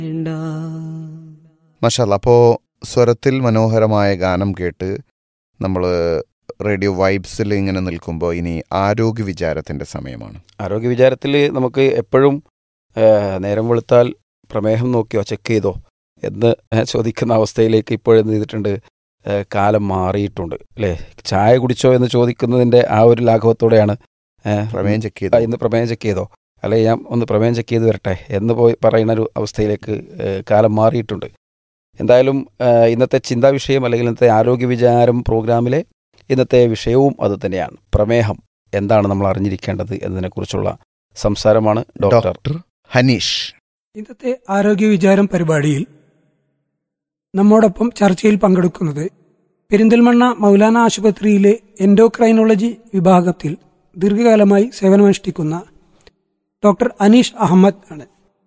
മഷാല അപ്പോൾ സ്വരത്തിൽ മനോഹരമായ ഗാനം കേട്ട് നമ്മൾ റേഡിയോ വൈബ്സിൽ ഇങ്ങനെ നിൽക്കുമ്പോൾ ഇനി ആരോഗ്യ വിചാരത്തിൻ്റെ സമയമാണ് ആരോഗ്യ വിചാരത്തിൽ നമുക്ക് എപ്പോഴും ആ, നേരം വെളുത്താൽ പ്രമേഹം നോക്കിയോ ചെക്ക് ചെയ്തോ എന്ന് ചോദിക്കുന്ന അവസ്ഥയിലേക്ക് ഇപ്പോഴെന്ത് ചെയ്തിട്ടുണ്ട് ആ, കാലം മാറിയിട്ടുണ്ട് അല്ലേ ചായ കുടിച്ചോ എന്ന് ചോദിക്കുന്നതിൻ്റെ ആ ഒരു ലാഘവത്തോടെയാണ് ആ, പ്രമേയം ചെക്ക് ആ, ചെയ്ത് ഇന്ന് പ്രമേയം ചെക്ക് ചെയ്തോ അല്ലെങ്കിൽ ഞാൻ ഒന്ന് പ്രമേയം ചെക്ക് ചെയ്ത് വരട്ടെ എന്ന് പോയി പറയുന്ന ഒരു അവസ്ഥയിലേക്ക് ആ, കാലം മാറിയിട്ടുണ്ട് എന്തായാലും ആ, ഇന്നത്തെ ചിന്താ വിഷയം അല്ലെങ്കിൽ ഇന്നത്തെ ആരോഗ്യ വിചാരം പ്രോഗ്രാമിലെ ഇന്നത്തെ വിഷയവും അത് തന്നെയാണ് പ്രമേഹം എന്താണ് നമ്മൾ അറിഞ്ഞിരിക്കേണ്ടത് എന്നതിനെക്കുറിച്ചുള്ള സംസാരമാണ് ഡോക്ടർ ഡോക്ടർ ഹനീഷ് ഇന്നത്തെ ആരോഗ്യ വിചാരം പരിപാടിയിൽ നമ്മോടൊപ്പം ചർച്ചയിൽ പങ്കെടുക്കുന്നത് പെരിന്തൽമണ്ണ മൗലാന ആശുപത്രിയിലെ എൻഡോക്രൈനോളജി വിഭാഗത്തിൽ ദീർഘകാലമായി സേവനമനുഷ്ഠിക്കുന്ന ഡോക്ടർ അനീഷ് അഹമ്മദ് ആണ്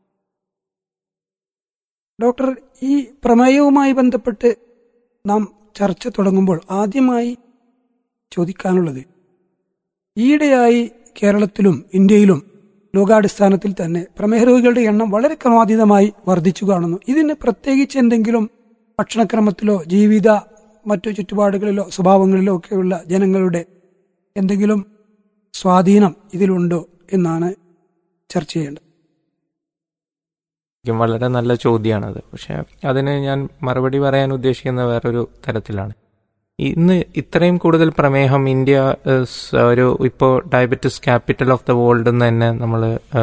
ഡോക്ടർ ഈ പ്രമേയവുമായി ബന്ധപ്പെട്ട് നാം ചർച്ച തുടങ്ങുമ്പോൾ ആദ്യമായി ചോദിക്കാനുള്ളത് ഈയിടെയായി കേരളത്തിലും ഇന്ത്യയിലും ലോകാടിസ്ഥാനത്തിൽ തന്നെ പ്രമേഹ രോഗികളുടെ എണ്ണം വളരെ ക്രമാതീതമായി വർദ്ധിച്ചു കാണുന്നു ഇതിന് പ്രത്യേകിച്ച് എന്തെങ്കിലും ഭക്ഷണക്രമത്തിലോ ജീവിത മറ്റു ചുറ്റുപാടുകളിലോ സ്വഭാവങ്ങളിലോ ഒക്കെയുള്ള ജനങ്ങളുടെ എന്തെങ്കിലും സ്വാധീനം ഇതിലുണ്ടോ എന്നാണ് ചർച്ച ചെയ്യേണ്ടത് ശരിക്കും വളരെ നല്ല ചോദ്യമാണത് പക്ഷെ അതിന് ഞാൻ മറുപടി പറയാൻ ഉദ്ദേശിക്കുന്ന വേറൊരു തരത്തിലാണ് ഇന്ന് ഇത്രയും കൂടുതൽ പ്രമേഹം ഇന്ത്യ is ഒരു ഇപ്പോൾ diabetes capital of the world എന്ന് തന്നെ നമ്മൾ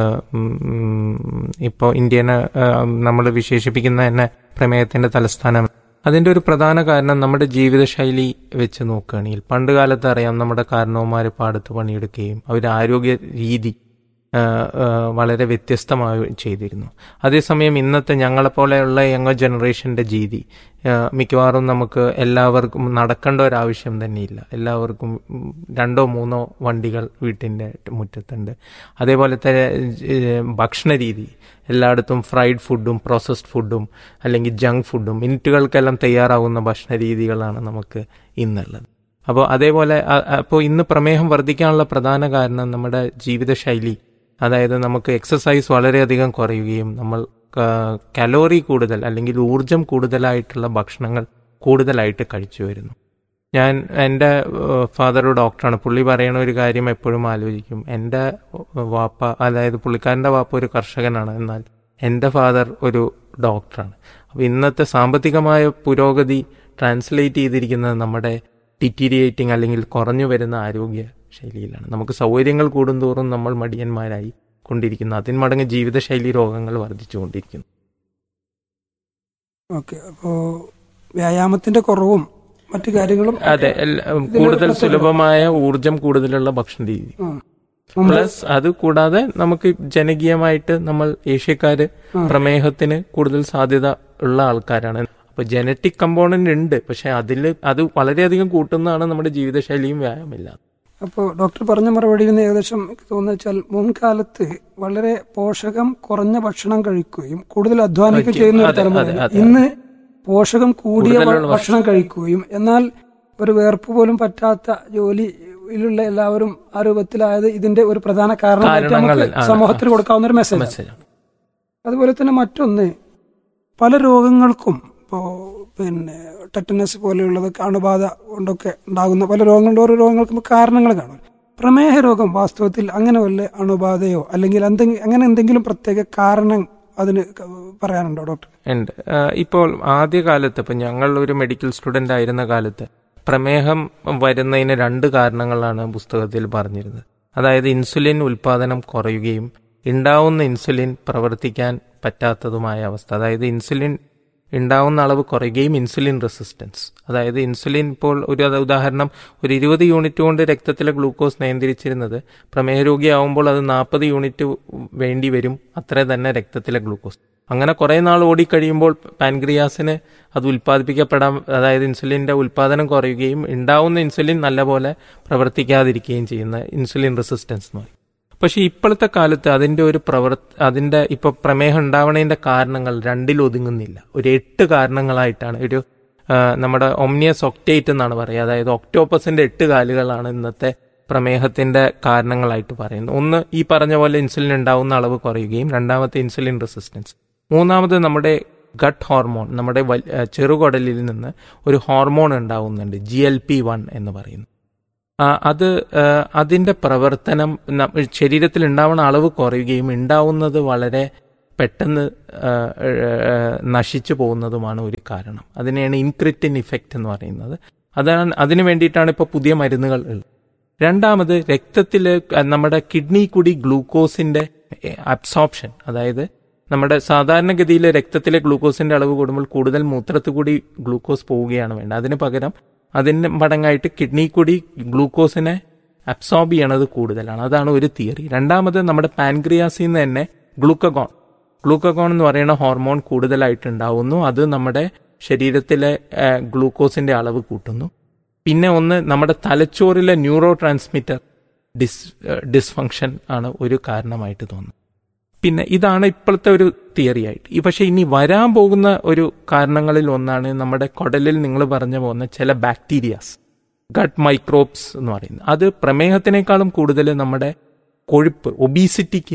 ഇപ്പോൾ ഇന്ത്യനെ നമ്മൾ വിശേഷിപ്പിക്കുന്ന തന്നെ പ്രമേഹത്തിന്റെ തലസ്ഥാനം അതിന്റെ ഒരു പ്രധാന കാരണം നമ്മുടെ ജീവിതശൈലി വെച്ച് നോക്കുകയാണെങ്കിൽ പണ്ട് കാലത്ത് അറിയാം നമ്മുടെ കാരണവന്മാർ പാടത്ത് പണിയെടുക്കുകയും അവരുടെ ആരോഗ്യ രീതി ആ, ആ, വളരെ വ്യത്യസ്തമായി ചെയ്തിരുന്നു അതേസമയം ഇന്നത്തെ ഞങ്ങളെപ്പോലെയുള്ള യങ്ങർ ജനറേഷൻ്റെ രീതി ആ, മിക്കവാറും നമുക്ക് എല്ലാവർക്കും നടക്കേണ്ട ഒരാവശ്യം തന്നെയില്ല എല്ലാവർക്കും ഉം, രണ്ടോ മൂന്നോ വണ്ടികൾ വീട്ടിൻ്റെ മുറ്റത്തുണ്ട് അതേപോലെ തന്നെ ഏഹ്, ഭക്ഷണ രീതി എല്ലായിടത്തും ഫ്രൈഡ് ഫുഡും പ്രോസസ്ഡ് ഫുഡും അല്ലെങ്കിൽ ജങ്ക് ഫുഡും മിനിറ്റുകൾക്കെല്ലാം തയ്യാറാവുന്ന ഭക്ഷണ രീതികളാണ് നമുക്ക് ഇന്നുള്ളത് അപ്പോൾ അതേപോലെ അപ്പോൾ ഇന്ന് പ്രമേഹം വർദ്ധിക്കാനുള്ള പ്രധാന കാരണം നമ്മുടെ ജീവിതശൈലി അതായത് നമുക്ക് എക്സസൈസ് വളരെയധികം കുറയുകയും നമ്മൾ ക- കലോറി കൂടുതൽ അല്ലെങ്കിൽ ഊർജം കൂടുതലായിട്ടുള്ള ഭക്ഷണങ്ങൾ കൂടുതലായിട്ട് കഴിച്ചു വരുന്നു ഞാൻ എൻ്റെ ഫാദർ ഒരു ഡോക്ടറാണ് പുള്ളി പറയുന്ന ഒരു കാര്യം എപ്പോഴും ആലോചിക്കും എൻ്റെ വാപ്പ അതായത് പുള്ളിക്കാരൻ്റെ വാപ്പ ഒരു കർഷകനാണ് എന്നാൽ എൻ്റെ ഫാദർ ഒരു ഡോക്ടറാണ് അപ്പോൾ ഇന്നത്തെ സാമ്പത്തികമായ പുരോഗതി ട്രാൻസ്ലേറ്റ് ചെയ്തിരിക്കുന്നത് നമ്മുടെ ഡിറ്റീരിയേറ്റിംഗ് അല്ലെങ്കിൽ കുറഞ്ഞു വരുന്ന ആരോഗ്യ ശൈലിയിലാണ് നമുക്ക് സൗകര്യങ്ങൾ കൂടുന്തോറും നമ്മൾ മടിയന്മാരായി കൊണ്ടിരിക്കുന്നു അതിന്മടങ്ങ് ജീവിതശൈലി രോഗങ്ങൾ വർദ്ധിച്ചുകൊണ്ടിരിക്കുന്നു ഓക്കെ അപ്പോ വ്യായാമത്തിന്റെ കുറവും മറ്റു കാര്യങ്ങളും അതെ എല്ല- കൂടുതൽ സുലഭമായ ഊർജം കൂടുതലുള്ള ഭക്ഷണ രീതി ആ. മുമ്പ് പ്ലസ് അത് കൂടാതെ നമുക്ക് ജനകീയമായിട്ട് നമ്മൾ ഏഷ്യക്കാര് പ്രമേഹത്തിന് കൂടുതൽ സാധ്യത ഉള്ള ആൾക്കാരാണ് അപ്പൊ ജനറ്റിക് കമ്പോണന്റ് ഉണ്ട് പക്ഷെ അതിൽ അത് വളരെയധികം കൂട്ടുന്നതാണ് നമ്മുടെ ജീവിതശൈലിയും വ്യായാമമില്ല അപ്പോൾ ഡോക്ടർ പറഞ്ഞ മറുപടിയിൽ നിന്ന് ഏകദേശം എനിക്ക് തോന്നുന്നു വെച്ചാൽ മുൻകാലത്ത് വളരെ പോഷകം കുറഞ്ഞ ഭക്ഷണം കഴിക്കുകയും കൂടുതൽ അധ്വാനിക്കുകയും ചെയ്യുന്ന ഒരു അതെ, തലമുറ അതെ, അതെ. ഇന്ന് പോഷകം കൂടിയ കൂടുതലുള്ള ഭക്ഷണം കഴിക്കുകയും എന്നാൽ ഒരു വേർപ്പ് പോലും പറ്റാത്ത ജോലിയിലുള്ള എല്ലാവരും ആ രൂപത്തിലായത് ഇതിന്റെ ഒരു പ്രധാന കാരണമായിട്ട് നമുക്ക് കാരണങ്ങളിൽ ആണ്. സമൂഹത്തിന് കൊടുക്കാവുന്ന ഒരു മെസ്സേജ് മനസ്സിലാവും അതുപോലെ തന്നെ മറ്റൊന്ന് പല രോഗങ്ങൾക്കും ഇപ്പോൾ പിന്നെ ടെറ്റനസ് പോലെയുള്ളതൊക്കെ അണുബാധ കൊണ്ടൊക്കെ ഉണ്ടാകുന്ന പല രോഗങ്ങളുടെ ഓരോ രോഗങ്ങൾക്കും കാരണങ്ങൾ കാണും പ്രമേഹ രോഗം വാസ്തവത്തിൽ അങ്ങനെ വല്ല അണുബാധയോ അല്ലെങ്കിൽ എന്തെങ്കിലും അങ്ങനെ എന്തെങ്കിലും പ്രത്യേക കാരണം അതിന് ക- പറയാനുണ്ടോ ഡോക്ടർ ഉണ്ട് ആ, ഇപ്പോൾ ആദ്യകാലത്ത് ഇപ്പം ഞങ്ങൾ ഒരു മെഡിക്കൽ സ്റ്റുഡൻ്റ് ആയിരുന്ന കാലത്ത് പ്രമേഹം വരുന്നതിന് രണ്ട് കാരണങ്ങളാണ് പുസ്തകത്തിൽ പറഞ്ഞിരുന്നത് അതായത് ഇൻസുലിൻ ഉൽപാദനം കുറയുകയും ഉണ്ടാവുന്ന ഇൻസുലിൻ പ്രവർത്തിക്കാൻ പറ്റാത്തതുമായ അവസ്ഥ അതായത് ഇൻസുലിൻ ഉണ്ടാവുന്ന അളവ് കുറയുകയും ഇൻസുലിൻ റെസിസ്റ്റൻസ് അതായത് ഇൻസുലിൻ ഇപ്പോൾ ഒരു അത് ഉദാഹരണം ഒരു ഇരുപത് യൂണിറ്റ് കൊണ്ട് രക്തത്തിലെ ഗ്ലൂക്കോസ് നിയന്ത്രിച്ചിരുന്നത് പ്രമേഹ രോഗിയാവുമ്പോൾ അത് നാൽപ്പത് യൂണിറ്റ് വേണ്ടി വരും അത്ര തന്നെ രക്തത്തിലെ ഗ്ലൂക്കോസ് അങ്ങനെ കുറേ നാൾ ഓടിക്കഴിയുമ്പോൾ പാൻക്രിയാസിന് അത് ഉൽപ്പാദിപ്പിക്കപ്പെടാൻ അതായത് ഇൻസുലിൻ്റെ ഉൽപ്പാദനം കുറയുകയും ഉണ്ടാവുന്ന ഇൻസുലിൻ നല്ലപോലെ പ്രവർത്തിക്കാതിരിക്കുകയും ചെയ്യുന്ന ഇൻസുലിൻ റെസിസ്റ്റൻസ് എന്ന് പറയും പക്ഷേ ഇപ്പോഴത്തെ കാലത്ത് അതിൻ്റെ ഒരു പ്രവർ അതിൻ്റെ ഇപ്പോൾ പ്രമേഹം ഉണ്ടാവണതിൻ്റെ കാരണങ്ങൾ രണ്ടിൽ ഒതുങ്ങുന്നില്ല ഒരു എട്ട് കാരണങ്ങളായിട്ടാണ് ഒരു ആ, നമ്മുടെ ഒമ്നിയസ് ഒക്ടേറ്റ് എന്നാണ് പറയുക അതായത് ഒക്ടോപ്പസിന്റെ എട്ട് കാലുകളാണ് ഇന്നത്തെ പ്രമേഹത്തിന്റെ കാരണങ്ങളായിട്ട് പറയുന്നത് ഒന്ന് ഈ പറഞ്ഞ പോലെ ഇൻസുലിൻ ഉണ്ടാവുന്ന അളവ് കുറയുകയും രണ്ടാമത്തെ ഇൻസുലിൻ റെസിസ്റ്റൻസ് മൂന്നാമത് നമ്മുടെ ഗട്ട് ഹോർമോൺ നമ്മുടെ വൽ- ഏഹ് ചെറുകുടലിൽ നിന്ന് ഒരു ഹോർമോൺ ഉണ്ടാവുന്നുണ്ട് ജി എൽ പി വൺ എന്ന് പറയുന്നു ആ, അത് ഏഹ്, അതിന്റെ പ്രവർത്തനം ന- ശരീരത്തിൽ ഉണ്ടാവുന്ന അളവ് കുറയുകയും ഉണ്ടാവുന്നത് വളരെ പെട്ടെന്ന് ഏഹ്, ഏഹ്, നശിച്ചു പോകുന്നതുമാണ് ഒരു കാരണം അതിനെയാണ് ഇൻക്രിറ്റിൻ ഇഫക്റ്റ് എന്ന് പറയുന്നത് അതാണ് അതിനു വേണ്ടിയിട്ടാണ് ഇപ്പോൾ പുതിയ മരുന്നുകൾ ഉള്ളത് രണ്ടാമത് രക്തത്തിൽ നമ്മുടെ കിഡ്നി കൂടി ഗ്ലൂക്കോസിന്റെ അബ്സോർപ്ഷൻ അതായത് നമ്മുടെ സാധാരണഗതിയിൽ രക്തത്തിലെ ഗ്ലൂക്കോസിന്റെ അളവ് കൂടുമ്പോൾ കൂടുതൽ മൂത്രത്തിൽ കൂടി ഗ്ലൂക്കോസ് പോവുകയാണ് വേണ്ടത് അതിന് പകരം അതിന്റെ മടങ്ങായിട്ട് കിഡ്നി കൂടി ഗ്ലൂക്കോസിനെ അബ്സോർബ് ചെയ്യണത് കൂടുതലാണ് അതാണ് ഒരു തിയറി രണ്ടാമത് നമ്മുടെ പാൻക്രിയാസിൽ നിന്ന് തന്നെ ഗ്ലൂക്കഗോൺ ഗ്ലൂക്കഗോൺ എന്ന് പറയുന്ന ഹോർമോൺ കൂടുതലായിട്ട് ഉണ്ടാവുന്നു അത് നമ്മുടെ ശരീരത്തിലെ ആ, ഗ്ലൂക്കോസിന്റെ അളവ് കൂട്ടുന്നു പിന്നെ ഒന്ന് നമ്മുടെ തലച്ചോറിലെ ന്യൂറോ ട്രാൻസ്മിറ്റർ ഡിസ് ഡിസ്ഫങ്ഷൻ ആണ് ഒരു കാരണമായിട്ട് തോന്നുന്നത് പിന്നെ ഇതാണ് ഇപ്പോഴത്തെ ഒരു തിയറി ആയിട്ട് ഈ പക്ഷേ ഇനി വരാൻ പോകുന്ന ഒരു കാരണങ്ങളിൽ ഒന്നാണ് നമ്മുടെ കുടലിൽ നിങ്ങൾ പറഞ്ഞു പോകുന്ന ചില ബാക്ടീരിയാസ് ഗട്ട് മൈക്രോബ്സ് എന്ന് പറയുന്നത് അത് പ്രമേഹത്തിനേക്കാളും കൂടുതൽ നമ്മുടെ കൊഴുപ്പ് ഒബീസിറ്റിക്ക്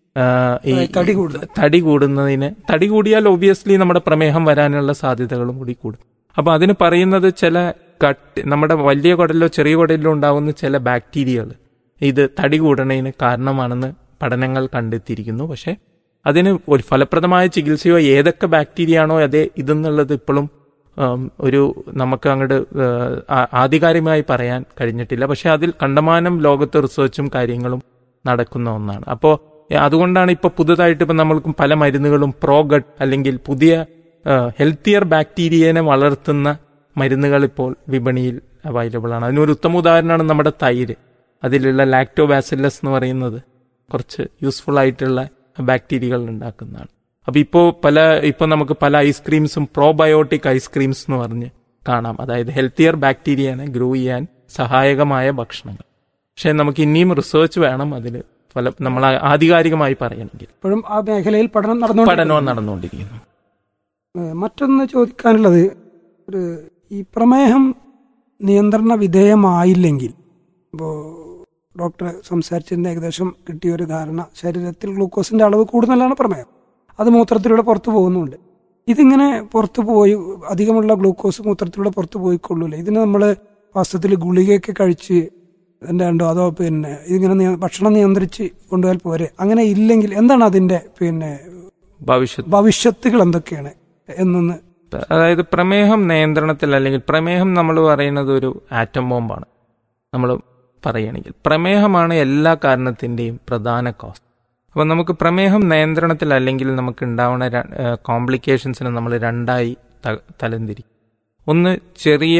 ഈ തടി കൂടുന്നു. തടി കൂടുന്നതിന് തടി കൂടിയാൽ ഒബിയസ്ലി നമ്മുടെ പ്രമേഹം വരാനുള്ള സാധ്യതകളും കൂടി കൂടും അപ്പൊ അതിന് പറയുന്നത് ചില കട്ട് നമ്മുടെ വലിയ കുടലിലോ ചെറിയ കുടലിലോ ഉണ്ടാകുന്ന ചില ബാക്ടീരിയകൾ ഇത് തടി കൂടണതിന് കാരണമാണെന്ന് പഠനങ്ങൾ കണ്ടെത്തിയിരിക്കുന്നു പക്ഷെ അതിന് ഒരു ഫലപ്രദമായ ചികിത്സയോ ഏതൊക്കെ ബാക്ടീരിയ ആണോ അതേ ഇതെന്നുള്ളത് ഇപ്പോഴും ഉം, ഒരു നമുക്ക് അങ്ങോട്ട് ആധികാരികമായി പറയാൻ കഴിഞ്ഞിട്ടില്ല പക്ഷെ അതിൽ കണ്ടമാനം ലോകത്ത് റിസർച്ചും കാര്യങ്ങളും നടക്കുന്ന ഒന്നാണ് അപ്പോൾ അതുകൊണ്ടാണ് ഇപ്പോൾ പുതുതായിട്ട് ഇപ്പം നമ്മൾക്കും പല മരുന്നുകളും പ്രോഗട്ട് അല്ലെങ്കിൽ പുതിയ ഹെൽത്തിയർ ബാക്ടീരിയനെ വളർത്തുന്ന മരുന്നുകൾ ഇപ്പോൾ വിപണിയിൽ അവൈലബിൾ ആണ് അതിനൊരു ഉത്തമ ഉദാഹരണമാണ് നമ്മുടെ തൈര് അതിലുള്ള ലാക്ടോബാസില്ലസ് എന്ന് പറയുന്നത് കുറച്ച് യൂസ്ഫുൾ ആയിട്ടുള്ള ബാക്ടീരിയകൾ ഉണ്ടാക്കുന്നതാണ് അപ്പൊ ഇപ്പോൾ പല ഇപ്പോൾ നമുക്ക് പല ഐസ്ക്രീംസും പ്രോബയോട്ടിക് ഐസ്ക്രീംസ് എന്ന് പറഞ്ഞ് കാണാം അതായത് ഹെൽത്തിയർ ബാക്ടീരിയനെ ഗ്രോ ചെയ്യാൻ സഹായകമായ ഭക്ഷണങ്ങൾ പക്ഷെ നമുക്ക് ഇനിയും റിസർച്ച് വേണം അതിൽ ഫല നമ്മൾ ആധികാരികമായി പറയണമെങ്കിൽ ഇപ്പോഴും ആ മേഖലയിൽ പഠനം നടന്നുകൊണ്ട് പഠനവും നടന്നുകൊണ്ടിരിക്കുന്നു ഏഹ് മറ്റൊന്ന് ചോദിക്കാനുള്ളത് ഒരു ഈ പ്രമേഹം നിയന്ത്രണ വിധേയമായില്ലെങ്കിൽ ഇപ്പോൾ ഡോക്ടർ സംസാരിച്ചതിൻ്റെ ഏകദേശം കിട്ടിയ ഒരു ധാരണ ശരീരത്തിൽ ഗ്ലൂക്കോസിന്റെ അളവ് കൂടുതലാണ് പ്രമേഹം അത് മൂത്രത്തിലൂടെ പുറത്തു പോകുന്നുണ്ട് ഇതിങ്ങനെ പുറത്തു പോയി അധികമുള്ള ഗ്ലൂക്കോസ് മൂത്രത്തിലൂടെ പുറത്തു പോയിക്കൊള്ളൂല്ലേ ഇതിന് നമ്മൾ വാസ്തവത്തിൽ ഗുളികയൊക്കെ കഴിച്ച് എന്താ ഉണ്ടോ അതോ പിന്നെ ഇതിങ്ങനെ നിയ- ഭക്ഷണം നിയന്ത്രിച്ച് കൊണ്ടുപോയാൽ പോരെ അങ്ങനെ ഇല്ലെങ്കിൽ എന്താണ് അതിന്റെ പിന്നെ ഭവിഷ്യത്ത് ഭവിഷ്യത്തുകൾ എന്തൊക്കെയാണ് എന്നൊന്ന് അതായത് പ്രമേഹം നിയന്ത്രണത്തിൽ അല്ലെങ്കിൽ പ്രമേഹം നമ്മൾ പറയുന്നത് ഒരു ആറ്റം ബോംബാണ് നമ്മൾ പറയുകയാണെങ്കിൽ പ്രമേഹമാണ് എല്ലാ കാരണത്തിൻ്റെയും പ്രധാന കോസ് അപ്പം നമുക്ക് പ്രമേഹം നിയന്ത്രണത്തിൽ അല്ലെങ്കിൽ നമുക്ക് ഉണ്ടാവുന്ന കോംപ്ലിക്കേഷൻസിനെ നമ്മൾ രണ്ടായി ത- തരംതിരിക്കും ഒന്ന് ചെറിയ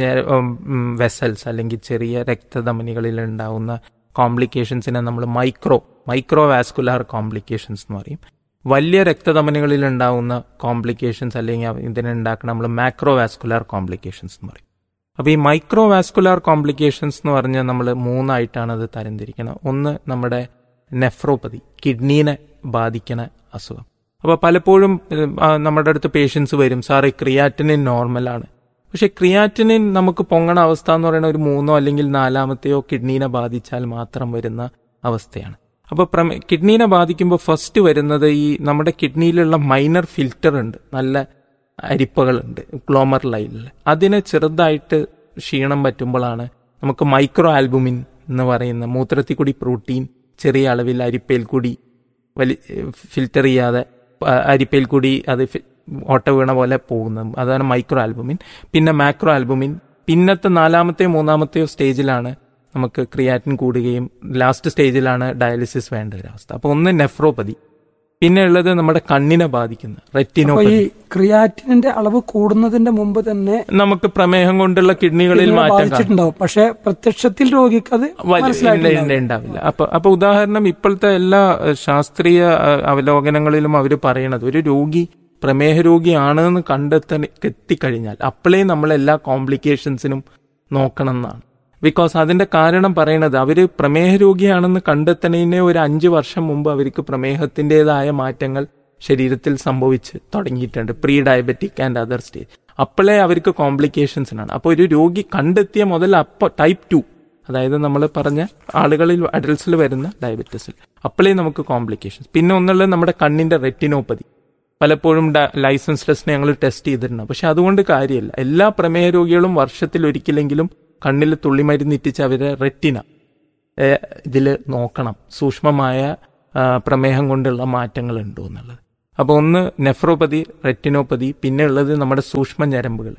വെസൽസ് അല്ലെങ്കിൽ ചെറിയ രക്തധമനികളിൽ ഉണ്ടാവുന്ന കോംപ്ലിക്കേഷൻസിനെ നമ്മൾ മൈക്രോ മൈക്രോ വാസ്കുലാർ കോംപ്ലിക്കേഷൻസ് എന്ന് പറയും വലിയ രക്തധമനികളിൽ ഉണ്ടാവുന്ന കോംപ്ലിക്കേഷൻസ് അല്ലെങ്കിൽ ഇതിനുണ്ടാക്കുന്ന നമ്മൾ മാക്രോ വാസ്കുലാർ കോംപ്ലിക്കേഷൻസ് എന്ന് പറയും അപ്പോൾ ഈ മൈക്രോ വാസ്കുലാർ കോംപ്ലിക്കേഷൻസ് എന്ന് പറഞ്ഞാൽ നമ്മൾ മൂന്നായിട്ടാണ് അത് തരംതിരിക്കുന്നത് ഒന്ന് നമ്മുടെ നെഫ്രോപ്പതി കിഡ്നീനെ ബാധിക്കുന്ന അസുഖം അപ്പോൾ പലപ്പോഴും ഏഹ്, ആ, നമ്മുടെ അടുത്ത് പേഷ്യൻസ് വരും സാറേ ക്രിയാറ്റിനിൻ നോർമലാണ് പക്ഷെ ക്രിയാറ്റിനിൻ നമുക്ക് പൊങ്ങണ അവസ്ഥ എന്ന് പറയുന്ന ഒരു മൂന്നോ അല്ലെങ്കിൽ നാലാമത്തെയോ കിഡ്നീനെ ബാധിച്ചാൽ മാത്രം വരുന്ന അവസ്ഥയാണ് അപ്പോൾ പ്രമേ കിഡ്നീനെ ബാധിക്കുമ്പോൾ ഫസ്റ്റ് വരുന്നത് ഈ നമ്മുടെ കിഡ്നിയിലുള്ള മൈനർ ഫിൽറ്റർ ഉണ്ട് നല്ല അരിപ്പകളുണ്ട് ഗ്ലോമർ ലൈനിൽ അതിന് ചെറുതായിട്ട് ക്ഷീണം പറ്റുമ്പോഴാണ് നമുക്ക് മൈക്രോ ആൽബുമിൻ എന്ന് പറയുന്ന മൂത്രത്തിൽ കൂടി പ്രോട്ടീൻ ചെറിയ അളവിൽ അരിപ്പയിൽ കൂടി വലി ഫിൽറ്റർ ചെയ്യാതെ അ- അരിപ്പയിൽ കൂടി അത് ഫി- ഓട്ട വീണ പോലെ പോകുന്നത് അതാണ് മൈക്രോ ആൽബുമിൻ പിന്നെ മാക്രോ ആൽബുമിൻ പിന്നത്തെ നാലാമത്തെയോ മൂന്നാമത്തെയോ സ്റ്റേജിലാണ് നമുക്ക് ക്രിയാറ്റിൻ കൂടുകയും ലാസ്റ്റ് സ്റ്റേജിലാണ് ഡയാലിസിസ് വേണ്ട ഒരു അവസ്ഥ അപ്പോൾ ഒന്ന് നെഫ്രോപ്പതി പിന്നെ ഉള്ളത് നമ്മുടെ കണ്ണിനെ ബാധിക്കുന്ന അപ്പൊ ഈ റെറ്റിനോപ്പതി ക്രിയാറ്റിനിന്റെ അളവ് കൂടുന്നതിന്റെ മുമ്പ് തന്നെ നമുക്ക് പ്രമേഹം കൊണ്ടുള്ള കിഡ്നികളിൽ ഇതിനെ മാറ്റം കാണും ബാധിച്ചിട്ടുണ്ടാവും പക്ഷെ പ്രത്യക്ഷത്തിൽ രോഗിക്ക് അത് വലിയ- ഇല്ല, മനസ്സിലായിട്ടുണ്ടാവില്ല. ഇല്ല, ഉണ്ടാവില്ല അപ്പൊ അപ്പൊ ഉദാഹരണം ഇപ്പോഴത്തെ എല്ലാ ഏഹ്, ശാസ്ത്രീയ ഏഹ്, അവലോകനങ്ങളിലും അവർ പറയണത് ഒരു രോഗി പ്രമേഹ രോഗിയാണ് എന്ന് കണ്ടെത്താൻ എത്തിക്കഴിഞ്ഞാൽ അപ്പോഴേ നമ്മൾ എല്ലാ കോംപ്ലിക്കേഷൻസിനും നോക്കണം എന്നാണ് ബിക്കോസ് അതിന്റെ കാരണം പറയണത് അവര് പ്രമേഹ രോഗിയാണെന്ന് കണ്ടെത്തുന്നതിന് ഒരു അഞ്ച് വർഷം മുമ്പ് അവർക്ക് പ്രമേഹത്തിൻ്റെതായ മാറ്റങ്ങൾ ശരീരത്തിൽ സംഭവിച്ച് തുടങ്ങിയിട്ടുണ്ട് pre diabetic and other stage അപ്പോഴേ അവർക്ക് കോംപ്ലിക്കേഷൻസിനാണ് അപ്പോൾ ഒരു രോഗി കണ്ടെത്തിയ മുതൽ അപ്പോൾ ടൈപ്പ് ടു അതായത് നമ്മൾ പറഞ്ഞ ആളുകളിൽ അഡൽട്സിൽ വരുന്ന ഡയബറ്റീസിൽ അപ്പോഴേ നമുക്ക് കോംപ്ലിക്കേഷൻസ് പിന്നെ ഒന്നുള്ളത് നമ്മുടെ കണ്ണിന്റെ റെറ്റിനോപ്പതി പലപ്പോഴും ലൈസൻസ്ലെസ്സിനെ ഞങ്ങൾ ടെസ്റ്റ് ചെയ്തിട്ടുണ്ട് പക്ഷെ അതുകൊണ്ട് കാര്യമില്ല എല്ലാ പ്രമേഹ രോഗികളും വർഷത്തിൽ ഒരിക്കലെങ്കിലും കണ്ണിൽ തുള്ളിമരുന്ന് ഇറ്റിച്ച് അവരെ റെറ്റിന ഇതിൽ നോക്കണം സൂക്ഷ്മമായ ആ, പ്രമേഹം കൊണ്ടുള്ള മാറ്റങ്ങൾ ഉണ്ടോ എന്നുള്ളത് അപ്പോൾ ഒന്ന് നെഫ്രോപ്പതി റെറ്റിനോപ്പതി പിന്നെ ഉള്ളത് നമ്മുടെ സൂക്ഷ്മ ഞരമ്പുകൾ